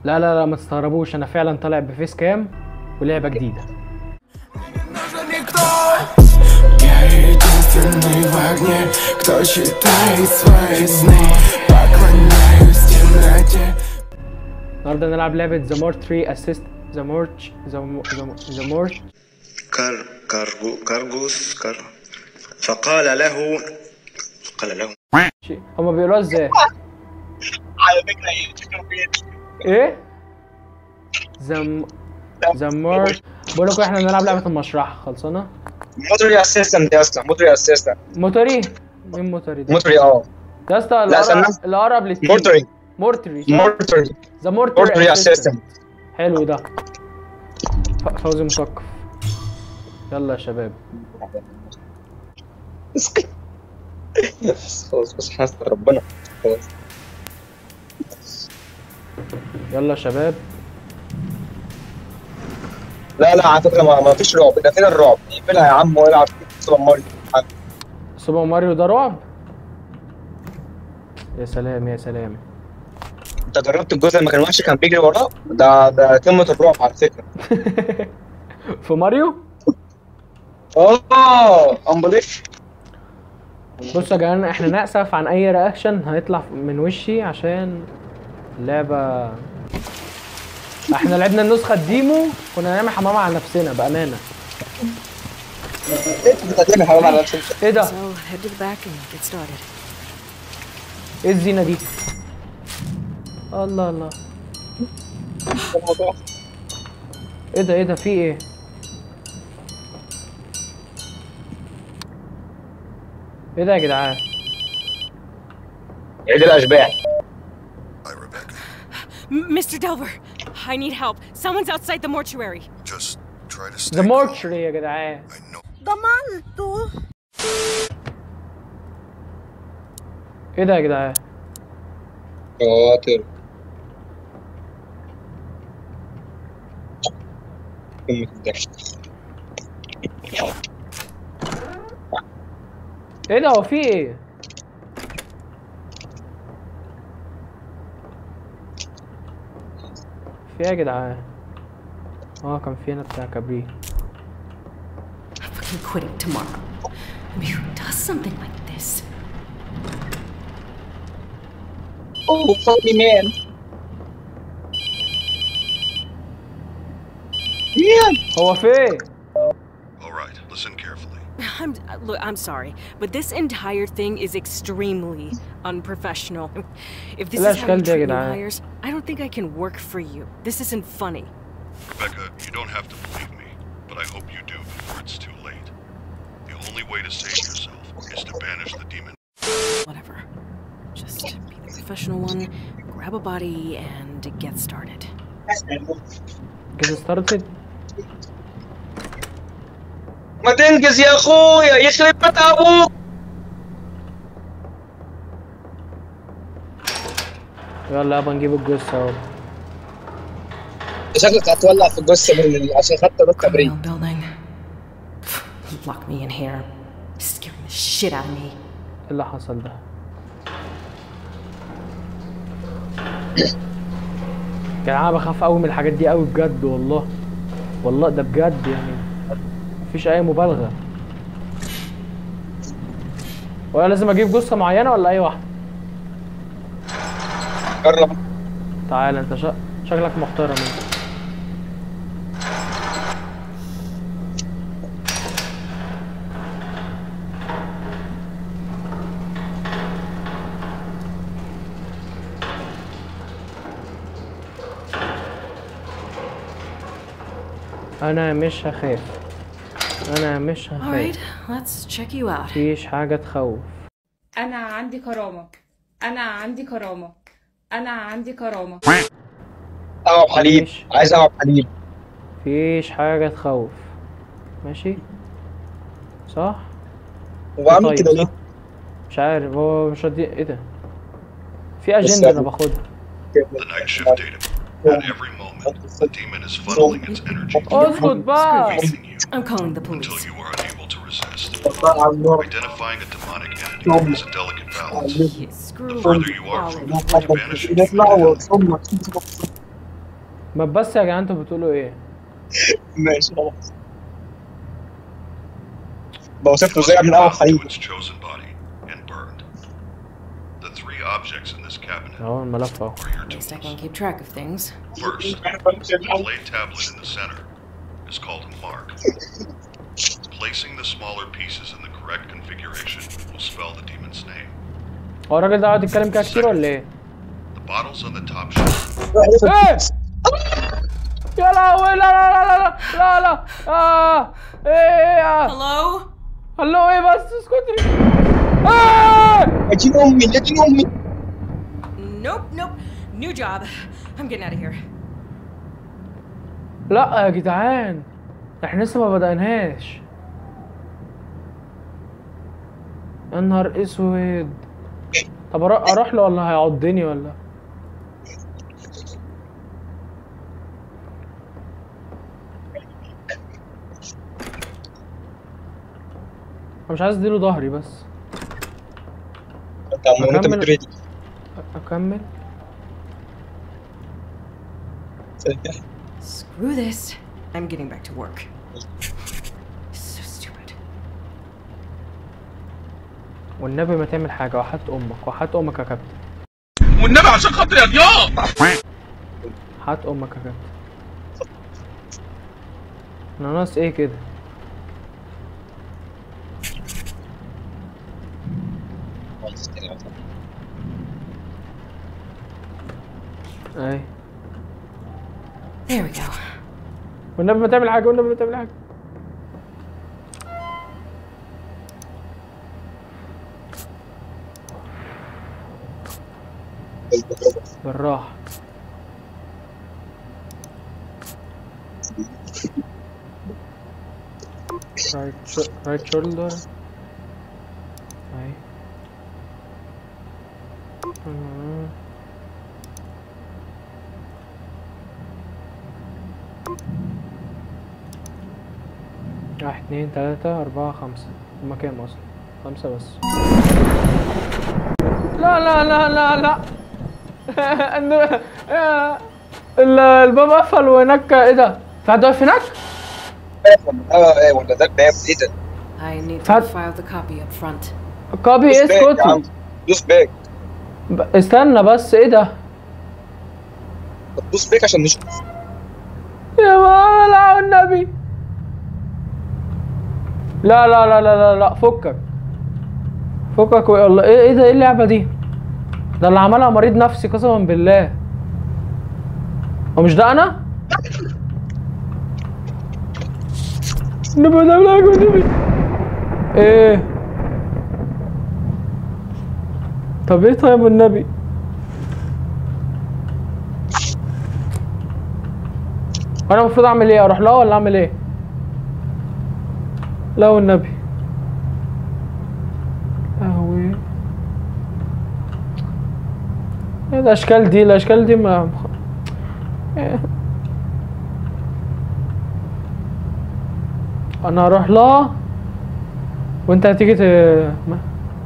لا لا لا ما تستغربوش انا فعلا طالع بفيس كام ولعبه جديده Я единственный в огне, кто читает свои сны Поклоняюсь темноте النهارده نلعب لعبه ذا مور 3 اسيست ذا مورش ذا مورش كار كارغو كارغوس كار فقال له قال له هما بيقولوها ازاي على فكره ايه شكله فين ايه ذا ذا مور بقول لكم احنا نلعب لعبه المشرحه خلصانه موتوري اسيستنت يا اسطى موتوري اسيستنت موتوري مين موتوري ده موتوري اه يا اسطى لا، الأقرب- استنى. الاقرب للتيم مورتوري مورتري مورتوري ذا مورتري مورتوري اسيستنت حلو ده ف- فوزي مثقف يلا يا شباب خلاص بس حاسس ربنا خلاص يلا يا شباب لا لا على فكره ما, ما فيش رعب ده فين الرعب اقفلها يا عم والعب سوبر ماريو سوبر ماريو ده رعب يا سلام يا سلام انت جربت الجزء لما كان وحش كان بيجري وراه ده ده قمه الرعب على فكره في ماريو اه امال ايه بصوا يا جدعان احنا نأسف عن اي رياكشن هيطلع من وشي عشان اللعبة احنا لعبنا النسخة الديمو كنا نعمل حمام على نفسنا بأمانة انت بتعمل حرام على نفسك ايه ده؟ So head to the back and get started. ايه الزينة دي؟ الله الله ايه ده ايه ده في ايه؟ ايه ده يا جدعان؟ عيد الاشباح Hi, Rebecca. M- Mr. Delver, I need help. Someone's outside the mortuary. Just try to stay ذا calm. مورتشري يا جدعان I know. ايه ده يا جدعان؟ شاطر قمة الضحك ايه ده هو في ايه؟ في ايه يا جدعان؟ اه كان في هنا بتاع كبريت I'm fucking quitting tomorrow. I mean, who does something like this? اوه فاني مان هو فين؟ All right, listen carefully. I'm look. I'm sorry, but this entire thing is extremely unprofessional. If this لا is how you أشكال دي يا treat new جدعان. hires, I don't think I can work for you. This isn't funny. Rebecca, you don't have to believe me, but I hope you do before it's too late. The only way to save yourself is to banish the demon. Whatever. Just be the professional one, grab a body, and get started. كده ستارتد ما تنجز يا اخويا يخرب بيت ابوك يلا يابا نجيب الجثة اهو شكلك هتولع في الجثه من ال- عشان خدت بس تبريد Criminal building. Lock me in here. Scaring the shit out of me. ايه اللي حصل ده؟ يا جدعان أنا بخاف قوي من الحاجات دي قوي بجد والله والله ده بجد يعني مفيش اي مبالغة ولا لازم اجيب جثة معينة ولا اي واحدة؟ جرب تعالى انت شا... شكلك محترم انت انا مش هخاف انا مش All هخاف right, let's check you out. مفيش حاجة تخوف أنا عندي كرامة أنا عندي كرامة أنا عندي كرامة اقعد حليب ماشي. عايز اقعد حليب مفيش حاجة تخوف ماشي صح وبعمل طيب، كده صح. ليه؟ مش عارف هو مش راضي ايه ده في اجندة انا باخدها The night shift data. At every moment, the demon is funneling its energy اسكت بقى feeding you I'm calling the until police. you are unable to resist. Identifying a demonic entity is a delicate balance. Yeah, screw The further you are all from of it, the banishing you ما بس يا جدعان انتوا بتقولوا ايه ماشي خلاص بوصف له زي من اول to حليب its chosen body and burned. The three objects in this cabinet اهو الملف اهو are your At least I tools. can keep track of things. First, the clay tablet in the center is called a mark. Placing the smaller pieces in the correct configuration will spell the demon's name. هو الراجل ده قاعد يتكلم كده كتير ولا ايه؟ The bottles on the top shelf ايه يا لهوي لا لا لا لا لا لا اه ايه ايه Hello? هلو ايه بس اسكتي ايه يا دين امي يا دين امي Nope, nope. New job. I'm getting out of here. لا يا جدعان احنا لسه ما بدأناش يا نهار اسود طب أرو- اروح له ولا هيعضني ولا انا مش عايز اديله ظهري بس انت عم- انت أكمل. بتريدي اكمل Screw this. I'm getting back to work. So stupid. والنبي ما تعمل حاجه وحات امك وحات امك يا كابتن والنبي عشان خاطر يا ضياء حات امك يا كابتن انا ناقص ايه كده اي There we go. والنبي ما تعمل حاجه والنبي ما تعمل حاجه بالراحه رايت رايت شولدر اي مم. واحد اتنين تلاتة أربعة خمسة هما كام أصلا؟ خمسة بس لا لا لا لا لا الن- آه، ال- الباب قفل وهناك ايه ده؟ في حد واقف هناك؟ اه ايه ولا ده الباب ايه ده؟ I need to Tad- file the copy up front. كوبي دوس باك يا اسكتي عم دوس باك ب- استنى بس ايه ده؟ طب دوس باك عشان نشوف يا ماما لا والنبي لا لا لا لا لا لا فكك فكك والله ايه ايه ده ايه اللعبة دي؟ ده اللي عملها مريض نفسي قسما بالله هو مش ده انا؟ النبي ده لا النبي ايه طب ايه طيب والنبي انا المفروض اعمل ايه اروح لها ولا اعمل ايه لا والنبي قهوي ايه الاشكال دي الاشكال دي ما إيه. انا هروح لها وانت هتيجي ت... ما...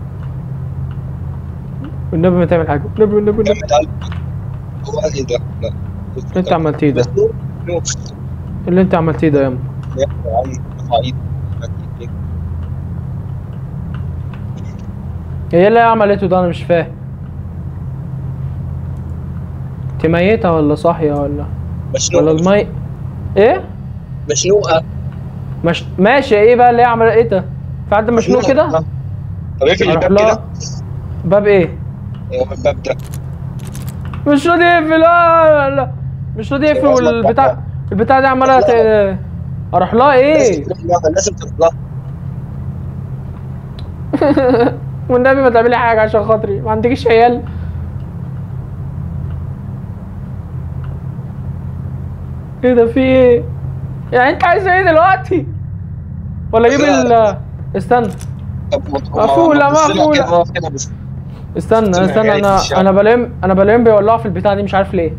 والنبي ما تعمل حاجه والنبي والنبي والنبي جمد قلبك هو انهي ده؟ لا اللي انت عملتيه ده بس نور نور اللي انت عملتيه ده يا أم. يا عم ارفع ايدك أكيد. هي اللي هي عملته ده انا مش فاهم انت ميتة ولا صاحية ولا ولا مشنوقة المي ايه مشنوقة مش ماشي ايه بقى اللي هي عمل ايه ده في حد مشنوق كده طب اقفل اروح الباب لها كده باب ايه هو الباب ده مش راضي يقفل لا لا مش راضي يقفل خلاص، ما والبتاع تبقى. البتاع دي عمالة ت... اروح لها ايه لازم تروح لها لازم تروح لها والنبي ما تعملي حاجة عشان خاطري ما عندكيش عيال ايه ده في ايه يعني انت عايز ايه دلوقتي ولا اجيب ال استنى طب ما- ما- مقفولة، ما تبص لها مقفولة. كده، اقف كده بس استنى استنى استنى يا انا عيد الشعب. انا بلم انا بلم بيولعوا في البتاع دي مش عارف ليه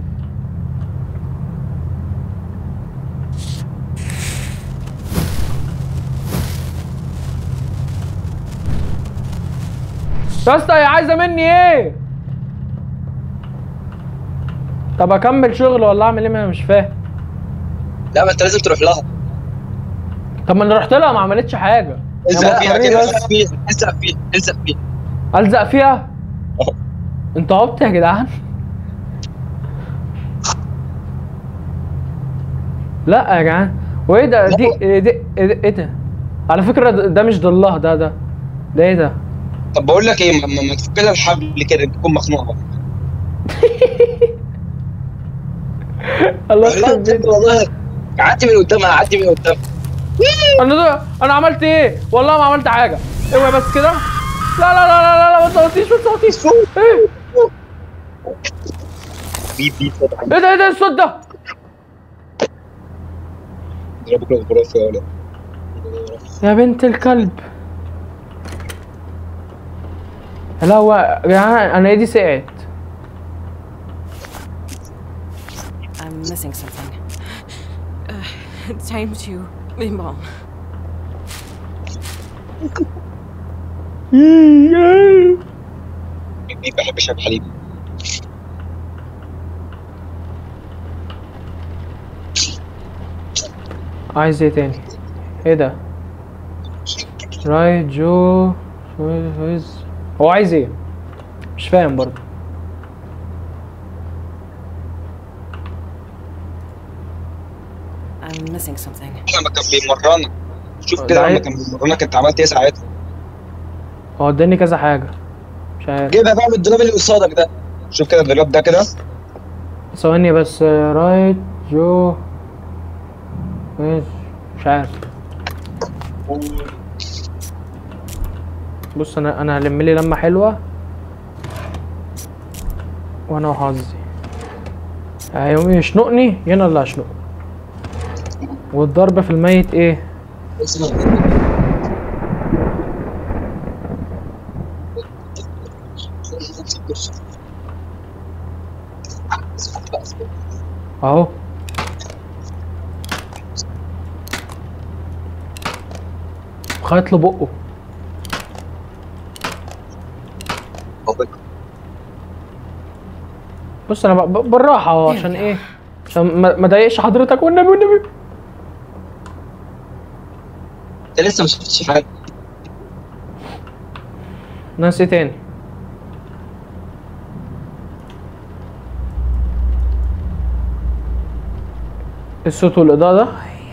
يا اسطى هي عايزه مني ايه طب اكمل شغل ولا اعمل ايه ما انا مش فاهم لا ما انت لازم تروح لها طب ما انا رحت لها ما عملتش حاجه الزق فيها وريني كده بس. الزق فيها الزق فيها الزق فيها الزق فيها أهو. انتوا عبط يا جدعان لا يا جدعان وايه ده دي ايه ده ايه ده, إيه ده؟ على فكره ده, ده مش ضله ده ده ده ايه ده طب بقول لك ايه ما, ما- ما تفك لها الحبل كده تكون مخنوقه الله لا يخرب بجد بيتك. والله عدي من قدامها عدي من قدامها انا ده انا عملت ايه والله ما عملت حاجه اوعي بس كده لا لا لا لا لا, لا ما تصوتيش ما تصوتيش ايه بيب بيب طبعا ايه ده ايه ده الصوت ده ضربك الجغرافيا ولا يا بنت الكلب لا هو يا جدعان انا ايدي سقعت I'm missing something. Uh, time to embalm. بيب بحب اشرب حليب عايز ايه تاني ايه ده رايت جو ويز هو عايز ايه مش فاهم برضه I'm missing something. لما كان بيمرنا شوف ده كده لما عيب. كان بيمرنا كنت عملت ايه ساعتها هو اداني كذا حاجه مش عارف جيبها بقى من الدولاب اللي قصادك ده شوف كده الدولاب ده كده ثواني بس رايت جو ويز مش عارف بص انا انا هلم لي لمه حلوه وانا وحظي هيقوم يشنقني يانا اللي هشنقه والضرب في الميت ايه اهو خيط له بقه بص انا ب- ب- بالراحه اهو عشان ايه عشان ما ما اضايقش حضرتك والنبي والنبي انت لسه ما شفتش حاجه ناس ايه تاني الصوت والاضاءه ده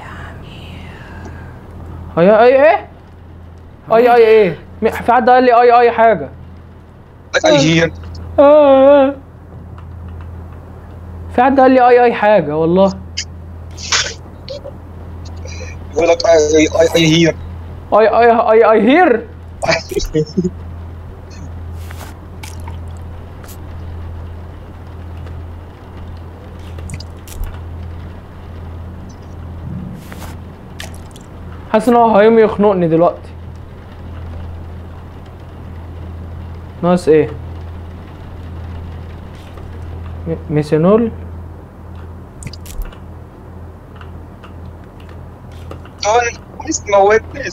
اي اي ايه اي اي ايه م- في حد قال لي اي اي حاجه اي هير آه. في حد قال لي اي اي حاجه والله يقول لك اي اي اي هير اي اي اي اي هير حاسس ان هو هيقوم يخنقني دلوقتي ناقص ايه م- ميثانول عايز تموتني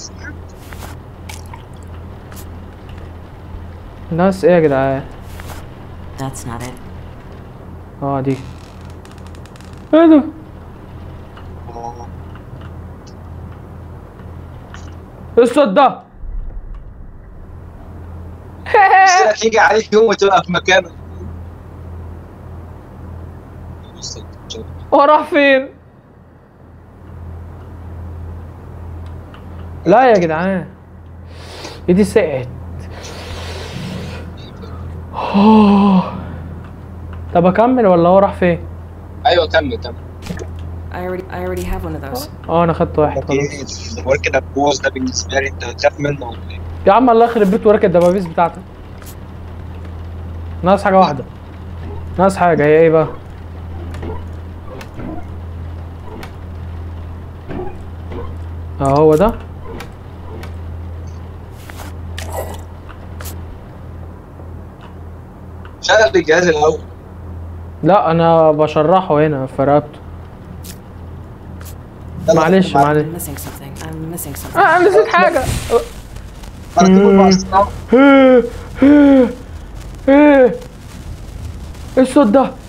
ناقص ايه يا جدعان That's not it. اه دي ايه ده ايه الصوت ده تيجي عليك يوم وتبقى في مكانك هو راح فين لا يا جدعان ايدي سقعت طب اكمل ولا هو راح فين ايوه كمل كمل I already I already have one of those. اه انا خدت واحد خلاص الحوار كده البوز ده بالنسبه لي انت تخاف منه ولا ايه؟ يا عم الله يخرب بيت وراك الدبابيس بتاعتك ناقص حاجه واحده ناقص حاجه هي ايه بقى اه هو ده شغل الجهاز الاول لا انا بشرحه هنا في رقبته معلش معلش I'm missing something. I'm missing something. آه انا نسيت حاجه هركبه مع الصناعة. ايه ايه ايه الصوت ده